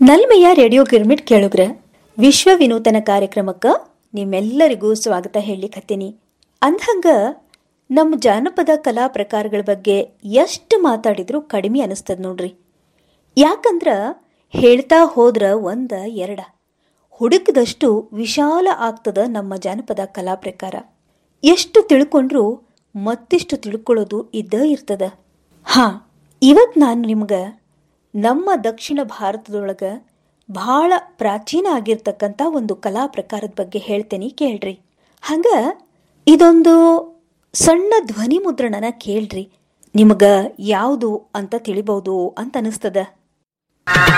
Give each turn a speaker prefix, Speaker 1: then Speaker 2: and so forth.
Speaker 1: ನಲ್ಮೆಯ radio girmit ಕೇಳುಗ್ರ ವಿಶ್ವ ವಿನೂತನ ಕಾರ್ಯಕ್ರಮಕ್ಕೆ ನಿಮ್ಮೆಲ್ಲರಿಗೂ ಸ್ವಾಗತ ಹೇಳಲಿಕ್ಕತ್ತೀನಿ ಅಂದ್ಹಂಗ ನಮ್ಮ ಜಾನಪದ ಕಲಾ ಪ್ರಕಾರಗಳ ಬಗ್ಗೆ ಎಷ್ಟು ಮಾತಾಡಿದ್ರೂ ಕಡಿಮೆ ಅನಿಸ್ತದ ನೋಡ್ರಿ ಯಾಕಂದ್ರ ಹೇಳ್ತಾ ಹೋದ್ರ ಒಂದ ಎರಡ ಹುಡುಕದಷ್ಟು ವಿಶಾಲ ಆಗ್ತದ ನಮ್ಮ ಜಾನಪದ ಕಲಾ ಪ್ರಕಾರ ಎಷ್ಟು ತಿಳ್ಕೊಂಡ್ರೂ ಮತ್ತಿಷ್ಟು ತಿಳ್ಕೊಳ್ಳೋದು ಇದ್ದ ಇರ್ತದ ಹಾ ಇವತ್ ನಾನು ನಿಮ್ಗೆ ನಮ್ಮ ದಕ್ಷಿಣ ಭಾರತದೊಳಗ ಬಹಳ ಪ್ರಾಚೀನ ಆಗಿರ್ತಕ್ಕಂಥ ಒಂದು ಕಲಾ ಪ್ರಕಾರದ ಬಗ್ಗೆ ಹೇಳ್ತೇನೆ ಕೇಳ್ರಿ ಹಂಗ ಇದೊಂದು ಸಣ್ಣ ಧ್ವನಿ ಮುದ್ರಣನ ಕೇಳ್ರಿ ನಿಮಗ ಯಾವುದು ಅಂತ ತಿಳಿಬಹುದು ಅಂತ ಅನಿಸ್ತದ